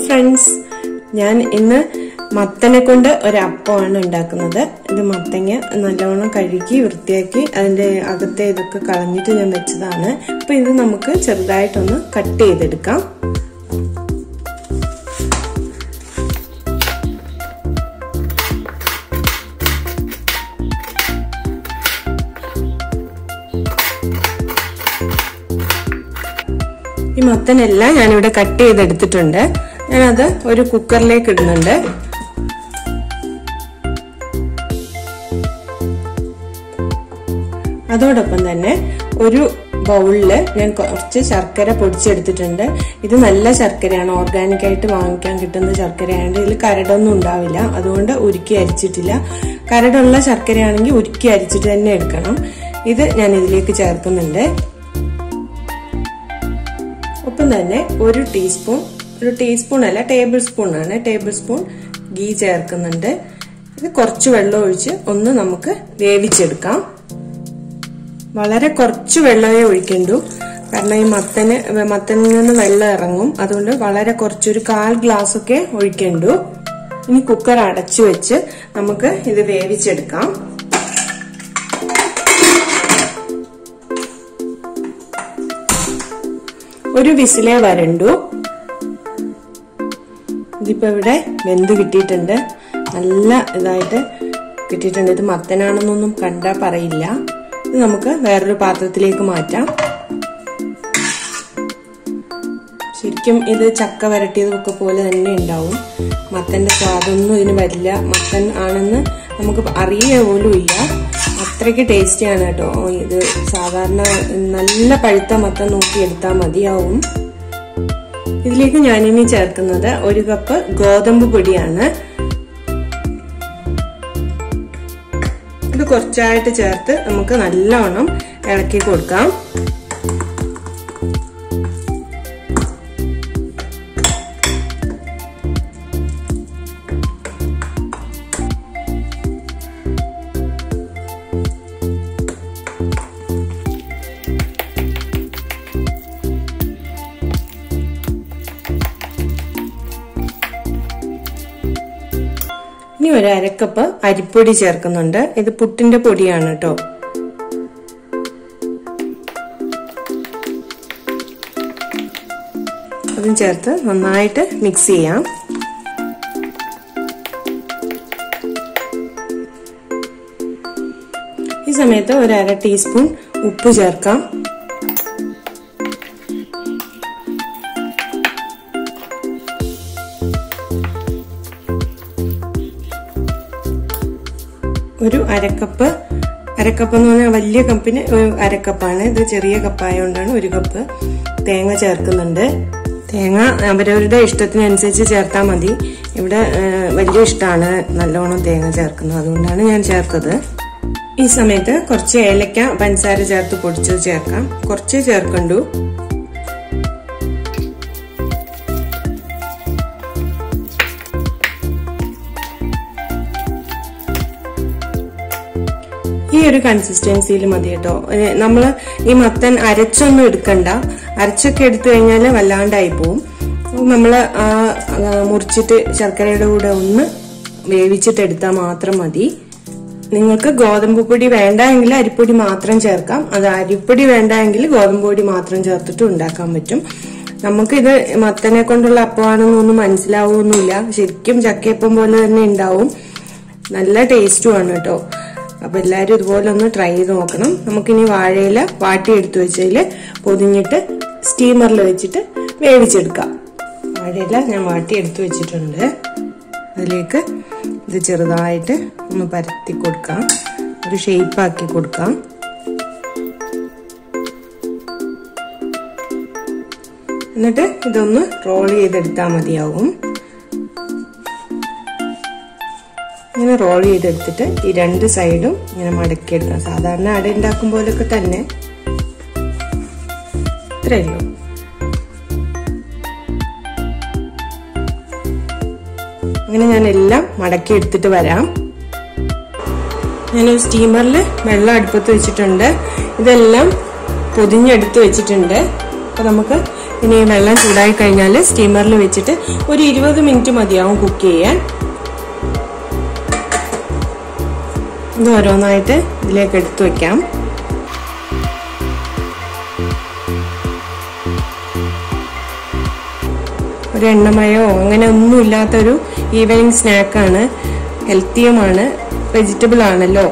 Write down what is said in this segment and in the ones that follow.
friends ഞാൻ ഇന്ന് മത്തനെ കൊണ്ട് ഒരു അപ്പമാണ് ഉണ്ടാക്കുന്നത് ഇത് മത്തങ്ങ നല്ലവണ്ണം കഴുകി വൃത്തിയാക്കി അതിന്റെ അകത്തെ ഇതൊക്കെ കളഞ്ഞിട്ട് ഞാൻ വെച്ചതാണ് അപ്പൊ ഇത് നമുക്ക് ചെറുതായിട്ടൊന്ന് കട്ട് ചെയ്തെടുക്കാം ഈ മത്തനെല്ലാം ഞാനിവിടെ കട്ട് ചെയ്തെടുത്തിട്ടുണ്ട് ഞാനത് ഒരു കുക്കറിലേക്ക് ഇടുന്നുണ്ട് അതോടൊപ്പം തന്നെ ഒരു ബൗളില് ഞാൻ കുറച്ച് ശർക്കര പൊടിച്ചെടുത്തിട്ടുണ്ട് ഇത് നല്ല ശർക്കരയാണ് ഓർഗാനിക് ആയിട്ട് വാങ്ങിക്കാൻ കിട്ടുന്ന ശർക്കരയായതുകൊണ്ട് ഇതിൽ കരടൊന്നും ഉണ്ടാവില്ല അതുകൊണ്ട് ഉരുക്കി അരിച്ചിട്ടില്ല കരടുള്ള ശർക്കരയാണെങ്കിൽ ഉരുക്കി അരിച്ചിട്ട് തന്നെ എടുക്കണം ഇത് ഞാൻ ഇതിലേക്ക് ചേർക്കുന്നുണ്ട് ഒപ്പം തന്നെ ഒരു ടീസ്പൂൺ ഒരു ടീസ്പൂൺ അല്ല ടേബിൾ സ്പൂൺ ആണ് ടേബിൾ സ്പൂൺ ഗീ ചേർക്കുന്നുണ്ട് ഇത് കുറച്ച് വെള്ളം ഒഴിച്ച് ഒന്ന് നമുക്ക് വേവിച്ചെടുക്കാം വളരെ കുറച്ച് വെള്ളമേ ഒഴിക്കണ്ടു കാരണം ഈ മത്തന് മത്തനിൽ നിന്ന് വെള്ളം ഇറങ്ങും അതുകൊണ്ട് വളരെ കുറച്ചൊരു കാൽ ഗ്ലാസ് ഒക്കെ ഒഴിക്കണ്ടു ഇനി കുക്കർ അടച്ചു വെച്ച് നമുക്ക് ഇത് വേവിച്ചെടുക്കാം ഒരു വിസിലേ വരണ്ടു ഇതിപ്പോ ഇവിടെ വെന്ത് കിട്ടിയിട്ടുണ്ട് നല്ല ഇതായിട്ട് കിട്ടിയിട്ടുണ്ട് ഇത് മത്തനാണെന്നൊന്നും കണ്ടാ പറയില്ല ഇത് നമുക്ക് വേറൊരു പാത്രത്തിലേക്ക് മാറ്റാം ശരിക്കും ഇത് ചക്ക വരട്ടിയതൊക്കെ പോലെ തന്നെ ഉണ്ടാവും മത്തന്റെ സ്വാദൊന്നും ഇതിന് വരില്ല മത്തൻ ആണെന്ന് നമുക്ക് അറിയുക പോലും ഇല്ല അത്രയ്ക്ക് ടേസ്റ്റിയാണ് കേട്ടോ ഇത് സാധാരണ നല്ല പഴുത്ത മത്തൻ നോക്കി എടുത്താൽ മതിയാവും ഇതിലേക്ക് ഞാനിനി ചേർക്കുന്നത് ഒരു കപ്പ് ഗോതമ്പ് പൊടിയാണ് ഇത് കുറച്ചായിട്ട് ചേർത്ത് നമുക്ക് നല്ലവണ്ണം ഇളക്കി കൊടുക്കാം ഇനി ഒരു അരക്കപ്പ് അരിപ്പൊടി ചേർക്കുന്നുണ്ട് ഇത് പുട്ടിന്റെ പൊടിയാണ് കേട്ടോ അതും ചേർത്ത് നന്നായിട്ട് മിക്സ് ചെയ്യാം ഈ സമയത്ത് ഒരു അര ടീസ്പൂൺ ഉപ്പ് ചേർക്കാം ഒരു അരക്കപ്പ് അരക്കപ്പ് എന്ന് പറഞ്ഞാൽ വലിയ കപ്പിന് അരക്കപ്പാണ് ഇത് ചെറിയ കപ്പായതുകൊണ്ടാണ് ഒരു കപ്പ് തേങ്ങ ചേർക്കുന്നുണ്ട് തേങ്ങ അവരവരുടെ ഇഷ്ടത്തിനനുസരിച്ച് ചേർത്താൽ മതി ഇവിടെ വലിയ ഇഷ്ടമാണ് നല്ലോണം തേങ്ങ ചേർക്കുന്നത് അതുകൊണ്ടാണ് ഞാൻ ചേർത്തത് ഈ സമയത്ത് കുറച്ച് ഏലക്ക പഞ്ചസാര ചേർത്ത് പൊടിച്ചത് ചേർക്കാം കുറച്ച് ചേർക്കണ്ടു ഈ ഒരു കൺസിസ്റ്റൻസിയിൽ മതി കേട്ടോ നമ്മൾ ഈ മത്തൻ അരച്ചൊന്നും എടുക്കണ്ട അരച്ചൊക്കെ എടുത്തു കഴിഞ്ഞാൽ വല്ലാണ്ടായി പോവും നമ്മൾ ആ മുറിച്ചിട്ട് ശർക്കരയുടെ കൂടെ ഒന്ന് വേവിച്ചിട്ട് എടുത്താൽ മാത്രം മതി നിങ്ങൾക്ക് ഗോതമ്പ് പൊടി വേണ്ട എങ്കിൽ അരിപ്പൊടി മാത്രം ചേർക്കാം അത് അരിപ്പൊടി വേണ്ട എങ്കിൽ ഗോതമ്പ് പൊടി മാത്രം ചേർത്തിട്ട് ഉണ്ടാക്കാൻ പറ്റും നമുക്കിത് മത്തനെ കൊണ്ടുള്ള അപ്പമാണെന്നൊന്നും മനസ്സിലാവുമൊന്നുമില്ല ശരിക്കും ചക്കയപ്പം പോലെ തന്നെ ഉണ്ടാവും നല്ല ടേസ്റ്റുമാണ് കേട്ടോ അപ്പൊ എല്ലാരും ഇതുപോലെ ഒന്ന് ട്രൈ ചെയ്ത് നോക്കണം നമുക്കിനി വാഴയില വാട്ടിയെടുത്ത് വെച്ചതിൽ പൊതിഞ്ഞിട്ട് സ്റ്റീമറിൽ വെച്ചിട്ട് വേവിച്ചെടുക്കാം വാഴയില ഞാൻ വാട്ടിയെടുത്ത് വെച്ചിട്ടുണ്ട് അതിലേക്ക് ഇത് ചെറുതായിട്ട് ഒന്ന് പരത്തി കൊടുക്കാം ഒരു ഷേപ്പാക്കി കൊടുക്കാം എന്നിട്ട് ഇതൊന്ന് റോൾ ചെയ്തെടുത്താൽ മതിയാവും ഇങ്ങനെ റോൾ ചെയ്തെടുത്തിട്ട് ഈ രണ്ട് സൈഡും ഇങ്ങനെ മടക്കിയെടുക്കാം സാധാരണ അട ഉണ്ടാക്കും പോലൊക്കെ തന്നെ ഇത്രയല്ലോ അങ്ങനെ ഞാൻ എല്ലാം മടക്കി എടുത്തിട്ട് വരാം ഞാനൊരു സ്റ്റീമറിൽ വെള്ളം അടുപ്പത്ത് വെച്ചിട്ടുണ്ട് ഇതെല്ലാം പൊതിഞ്ഞെടുത്ത് വെച്ചിട്ടുണ്ട് അപ്പൊ നമുക്ക് ഇനി വെള്ളം ചൂടായി കഴിഞ്ഞാൽ സ്റ്റീമറിൽ വെച്ചിട്ട് ഒരു ഇരുപത് മിനിറ്റ് മതിയാവും കുക്ക് ചെയ്യാൻ ഇത് ഓരോന്നായിട്ട് ഇതിലേക്ക് എടുത്തു വെക്കാം ഒരു എണ്ണമയോ അങ്ങനെ ഒന്നും ഇല്ലാത്തൊരു ഈവനിങ് സ്നാക്കാണ് ഹെൽത്തിയുമാണ് വെജിറ്റബിൾ ആണല്ലോ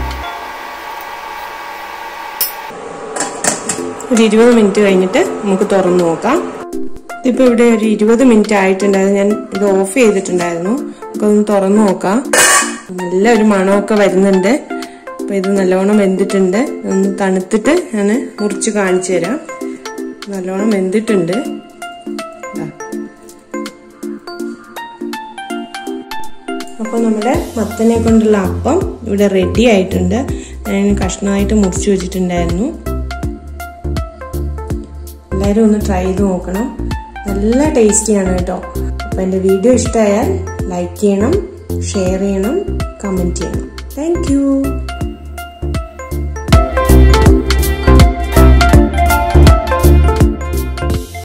ഒരു ഇരുപത് മിനിറ്റ് കഴിഞ്ഞിട്ട് നമുക്ക് തുറന്നു നോക്കാം ഇതിപ്പോ ഇവിടെ ഒരു ഇരുപത് മിനിറ്റ് ആയിട്ടുണ്ടായിരുന്നു ഞാൻ ഇത് ഓഫ് ചെയ്തിട്ടുണ്ടായിരുന്നു നമുക്കൊന്ന് തുറന്നു നോക്കാം നല്ല ഒരു മണമൊക്കെ വരുന്നുണ്ട് അപ്പൊ ഇത് നല്ലോണം വെന്തിട്ടുണ്ട് ഒന്ന് തണുത്തിട്ട് ഞാൻ മുറിച്ച് കാണിച്ചു തരാം നല്ലോണം വെന്തിട്ടുണ്ട് അപ്പോൾ നമ്മുടെ മത്തനെ കൊണ്ടുള്ള അപ്പം ഇവിടെ റെഡി ആയിട്ടുണ്ട് ഞാൻ കഷ്ണമായിട്ട് മുറിച്ച് വെച്ചിട്ടുണ്ടായിരുന്നു എല്ലാവരും ഒന്ന് ട്രൈ ചെയ്ത് നോക്കണം നല്ല ടേസ്റ്റിയാണ് കേട്ടോ അപ്പോൾ എൻ്റെ വീഡിയോ ഇഷ്ടമായാൽ ലൈക്ക് ചെയ്യണം ഷെയർ ചെയ്യണം കമൻറ്റ് ചെയ്യണം താങ്ക്